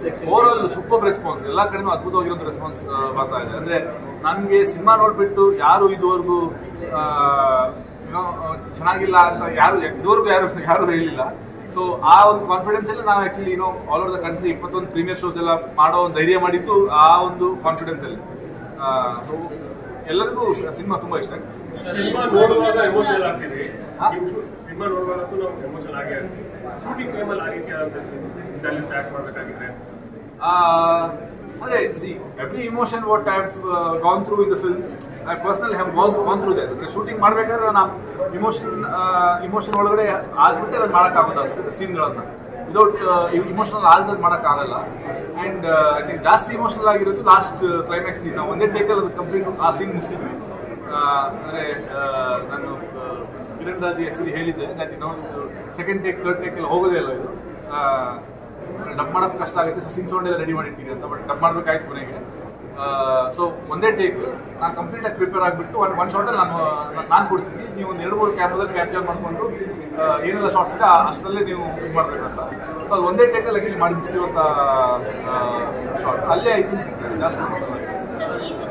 Over all super response ಎಲ್ಲ ಕಡೆನೂ ಅದ್ಭುತವಾಗಿರೋ response ಬರ್ತಾ ಇದೆ ಅಂದ್ರೆ ನನಗೆ ಸಿನಿಮಾ ನೋಡ್ಬಿಟ್ಟು ಯಾರು ಇದುವರೆಗೂ ಏನೋ ಚೆನ್ನಾಗಿಲ್ಲ ಅಂತ ಯಾರು ಇದುವರೆಗೂ ಯಾರು ಯಾರು ಹೇಳಿಲ್ಲ ಸೊ ಆ ಒಂದು ಕಾನ್ಫಿಡೆನ್ಸ್ ಎಲ್ಲ ನಾವು ಆಕ್ಚುಲಿ ಏನೋ ಆಲ್ ಓವರ್ ದ ಕಂಟ್ರಿ ಇಪ್ಪತ್ತೊಂದು ಪ್ರೀಮಿಯರ್ ಶೋಸ್ ಎಲ್ಲ ಮಾಡೋ ಒಂದು ಧೈರ್ಯ ಮಾಡಿದ್ದು ಆ ಒಂದು ಕಾನ್ಫಿಡೆನ್ಸ್ ಅಲ್ಲಿ ಸೊ ಎಲ್ಲರಿಗೂ ಸಿನಿಮಾ ತುಂಬಾ ಇಷ್ಟ ಆಗಿದೆ ಸಿನಿಮಾ ನೋಡುವಾಗ ಎಮೋಷನಲ್ ಆಗ್ತೀವಿ ಹಾ? ಸಿನಿಮಾ ನೋಡುವಾಗಂತೂ ನಾವು ಎಮೋಷನಲ್ ಆಗೇ ಆಗ್ತೀವಿ ಶೂಟಿಂಗ್ ಟೈಮಲ್ಲಿ ಆ ರೀತಿ ಜಲ್ಲಿ ಆಕ್ಟ್ ಮಾಡ್ಬೇಕಾಗಿದ್ರೆ Uh, ಅದೇ see every emotion what I gone through in the film I personal have gone gone through that shooting ಮಾಡ್ಬೇಕಾದ್ರೆ ನಾವು ಇಮೋಷನ್ ಇಮೋಷನ್ ಒಳಗಡೆ ಆಗ್ಬಿಟ್ಟೆ ಅದನ್ನ ಮಾಡೋಕ್ಕಾಗೋದು ಸೀನ್ಗಳನ್ನ ವಿದೌಟ್ ಇಮೋಷನಲ್ ಆಗದಲ್ಲಿ ಮಾಡೋಕ್ಕಾಗಲ್ಲ ಆ್ಯಂಡ್ ಐ ಥಿಂಕ್ ಜಾಸ್ತಿ ಇಮೋಷನಲ್ ಆಗಿರೋದು ಲಾಸ್ಟ್ ಕ್ಲೈಮ್ಯಾಕ್ಸ್ ಸೀನ್ ನಾವು ಒಂದೇ ಟೇಕಲ್ಲಿ ಅದು ಕಂಪ್ಲೀಟ್ ಆ ಸೀನ್ ಮುಗಿಸಿದ್ವಿ ಅಂದರೆ ನಾನು ಕಿರಣ್ ರಾಜಿ ಆ್ಯಕ್ಚುಲಿ ಹೇಳಿದ್ದೆ ನಾನು ಇನ್ನೊಂದು ಸೆಕೆಂಡ್ ಟೇಕ್ ಥರ್ಡ್ ಟೇಕಲ್ಲಿ ಹೋಗೋದೇ ಇಲ್ಲ ಇದು ಡಬ್ ಮಾಡೋದು ಕಷ್ಟ ಆಗುತ್ತೆ ಸೊ ಸಿನ್ ಸೌಂಡ್ ಎಲ್ಲ ರೆಡಿ ಮಾಡಿಟ್ಟಿದೆ ಅಂತ ಬಟ್ ಡಬ್ ಮಾಡ್ಬೇಕಾಯ್ತು ಕೊನೆಗೆ ಸೊ ಒಂದೇ ಟೇಕ್ ನಾನು ಕಂಪ್ಲೀಟ್ ಆಗಿ ಪ್ರಿಪೇರ್ ಆಗಿಬಿಟ್ಟು ಒಂದು ಒನ್ ಶಾರ್ಟಲ್ಲಿ ನಾನು ನಾನು ಕೊಡ್ತೀನಿ ನೀವು ಒಂದು ಎರಡು ಮೂರು ಕ್ಯಾಮ್ರಾದಲ್ಲಿ ಕ್ಯಾಪ್ಚರ್ ಮಾಡಿಕೊಂಡು ಏನೆಲ್ಲ ಶಾರ್ಟ್ಸ್ ಇದೆ ಆ- ಅಷ್ಟರಲ್ಲೇ ನೀವು ಇದು ಮಾಡಬೇಕಂತ ಸೊ ಅದು ಒಂದೇ ಟೇಕಲ್ಲಿ ಆ್ಯಕ್ಚುಲಿ ಮಾಡಿ ಮುಗಿಸಿರುವಂಥ ಶಾರ್ಟ್ ಅಲ್ಲೇ ಆಯ್ತು ಜಾಸ್ತಿ emotional ಆಗಿದೆ. ಈ ಸಿನಿಮಾ